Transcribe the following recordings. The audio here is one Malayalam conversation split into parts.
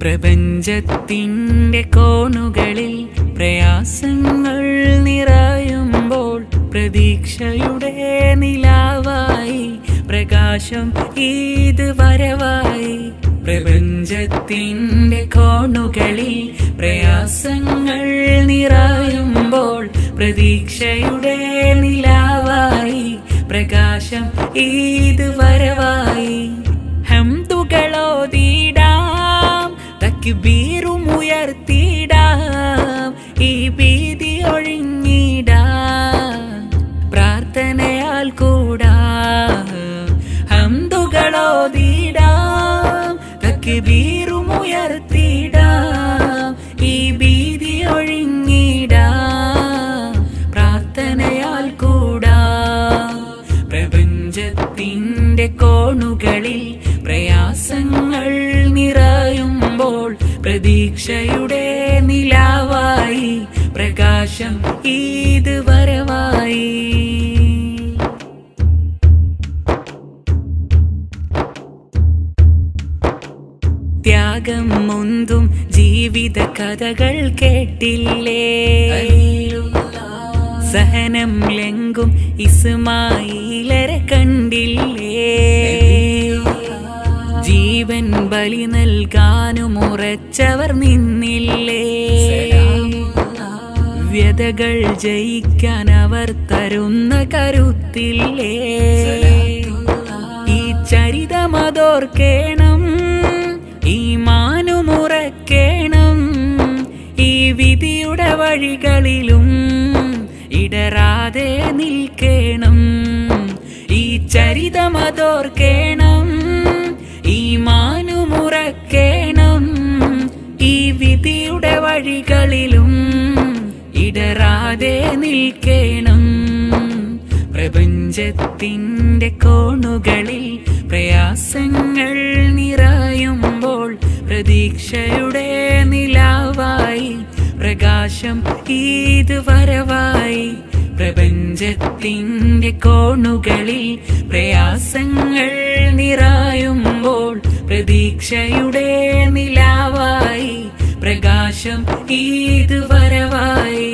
പ്രപഞ്ചത്തിൻ്റെ കോണുകളിൽ പ്രയാസങ്ങൾ നിറയുമ്പോൾ പ്രതീക്ഷയുടെ നിലാവായി പ്രകാശം ഇത് വരവായി പ്രപഞ്ചത്തിൻ്റെ കോണുകളിൽ പ്രയാസങ്ങൾ നിറയുമ്പോൾ പ്രതീക്ഷയുടെ നിലാവായി പ്രകാശം ഇത് വരവായി ഹംതുകളോതിടാം തക്ബീറുമുയർത്തിടാം ഈ ഭീതി ഒഴിഞ്ഞിടാം പ്രാർത്ഥനയാൽ കൂടാ ഹംതുകളോതിടാം തക്ബീറുമുയർത്തിടാം ഈ ഭീതി ഒഴിഞ്ഞിടാം പ്രാർത്ഥനയാൽ കൂടാ പ്രപഞ്ചത്തിൻ്റെ കോണുകളിൽ പ്രയാസങ്ങൾ നിറയുമ്പോൾ പ്രതീക്ഷയുടെ നിലാവായി പ്രകാശം ഇത് വരവായി ത്യാഗം മുന്തും ജീവിത കഥകൾ കേട്ടില്ലേ സഹനം ലംഘും ഇസ്മായിലരെ കണ്ടില്ലേ ജീവൻ ബലി നൽകാനും ഉറച്ചവർ നിന്നില്ലേ വ്യതകൾ ജയിക്കാൻ അവർ തരുന്ന കരുത്തില്ലേ ഈ ചരിതമതോർക്കേണം ഈ മാനുമുറക്കേണം ഈ വിധിയുടെ വഴികളിലും ഇടരാതെ നിൽക്കേണം ഈ ചരിതമതോർക്കേണം ഈ മാനുമുറക്കേണം ഈ വിധിയുടെ വഴികളിലും ഇടരാതെ നിൽക്കേണം പ്രപഞ്ചത്തിൻ്റെ കോണുകളിൽ പ്രയാസങ്ങൾ നിറയുമ്പോൾ പ്രതീക്ഷയുടെ നിലാവായി പ്രകാശം ഇത് വരവായി പ്രപഞ്ചത്തിൻ്റെ കോണുകളിൽ പ്രയാസങ്ങൾ നിറയുമ്പോൾ പ്രതീക്ഷയുടെ നിലാവായി പ്രകാശം ഇത് വരവായി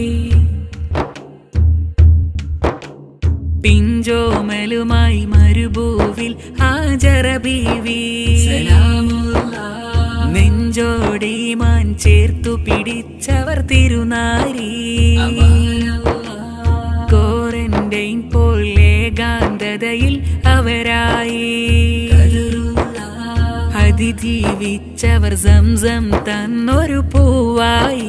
പിഞ്ചോമലുമായി മരുഭൂവിൽ ഹാജറ ബീവി നെഞ്ചോടി മാൻ ചേർത്തു പിടിച്ചവർ തിരുനാരി കോരന്റൈൻ പോലെ ഗാന്ധതയിൽ അവരായി അതിജീവിച്ചവർ സംസം തന്നൊരു പൂവായി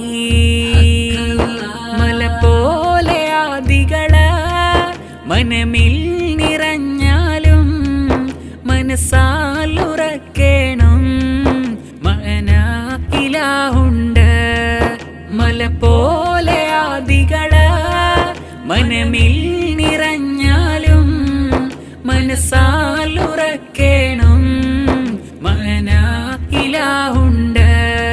മല പോലെ ആദികള മനമിൽ നിറഞ്ഞാലും മനസ്സാലുറക്കേണം മന ഇലാഹുണ്ട് മല പോലെ ആദികള മനമിൽ നിറഞ്ഞാലും മനസ്സാലുറക്കേണം മന ഇലാഹുണ്ട്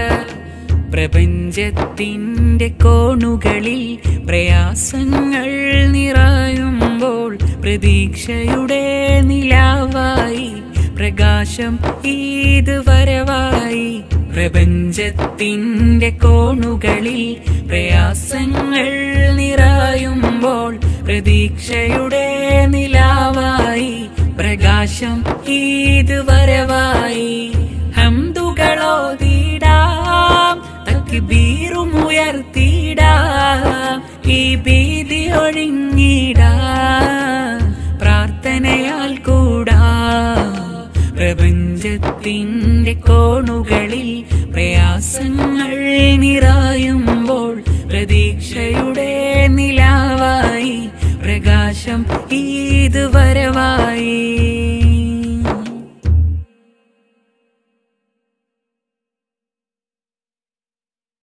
പ്രപഞ്ചത്തിൻ്റെ കോണുകളിൽ പ്രയാസങ്ങൾ നിറയുമ്പോൾ പ്രതീക്ഷയുടെ നിലാവായി പ്രകാശം ഇത് വരവായി പ്രപഞ്ചത്തിൻ്റെ കോണുകളിൽ പ്രയാസങ്ങൾ നിറയുമ്പോൾ പ്രതീക്ഷയുടെ നിലാവായി പ്രകാശം ഇത് വരവായി ഹംതുകളോതിടാം തക്ബീറുമുയർത്തിടാം ഈ ഭീതി ഒഴിഞ്ഞിടാം പ്രാർത്ഥനയാൽ കൂടാ പ്രപഞ്ചത്തിൻ്റെ കോണുകളിൽ പ്രയാസങ്ങൾ നിറയുമ്പോൾ പ്രതീക്ഷയുടെ നിലാവായി പ്രകാശം ഇത് വരവായി